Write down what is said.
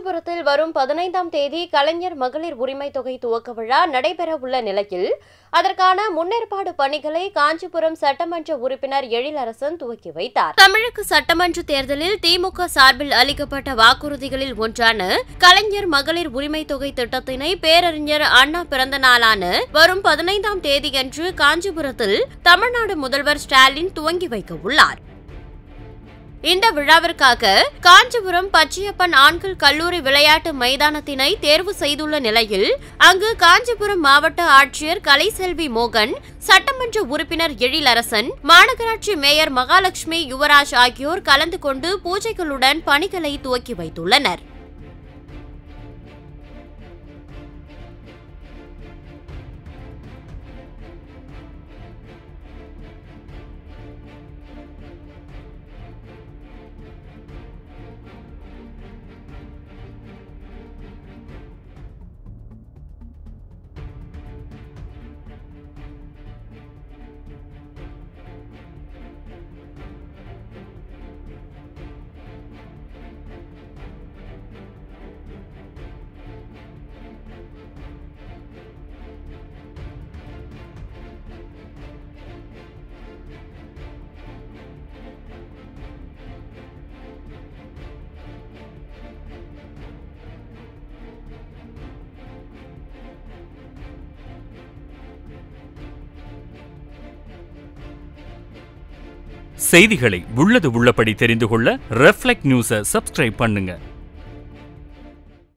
காஞ்சிபுரத்தில் வரும் பதினைந்தாம் தேதி கலைஞர் மகளிர் உரிமை தொகை துவக்க விழா நடைபெற உள்ள நிலையில் அதற்கான முன்னேற்பாடு பணிகளை காஞ்சிபுரம் சட்டமன்ற உறுப்பினர் எழிலரசன் துவக்கி வைத்தார் தமிழக சட்டமன்ற தேர்தலில் திமுக சார்பில் அளிக்கப்பட்ட வாக்குறுதிகளில் ஒன்றான கலைஞர் மகளிர் உரிமை தொகை திட்டத்தினை பேரறிஞர் அண்ணா பிறந்த நாளான வரும் பதினைந்தாம் தேதியன்று காஞ்சிபுரத்தில் தமிழ்நாடு முதல்வர் ஸ்டாலின் துவங்கி வைக்க உள்ளார் இந்த விழாவிற்காக காஞ்சிபுரம் பச்சையப்பன் ஆண்கள் கல்லூரி விளையாட்டு மைதானத்தினை தேர்வு செய்துள்ள நிலையில் அங்கு காஞ்சிபுரம் மாவட்ட ஆட்சியர் கலைசெல்வி மோகன் சட்டமன்ற உறுப்பினர் எழிலரசன் மாநகராட்சி மேயர் மகாலட்சுமி யுவராஜ் ஆகியோர் கலந்து கொண்டு பூஜைகளுடன் பணிகளை துவக்கி வைத்துள்ளனர் செய்திகளை உள்ளது உள்ளபடி தெரிந்து கொள்ள ரெஃப்ளெக்ட் நியூஸை சப்ஸ்கிரைப் பண்ணுங்க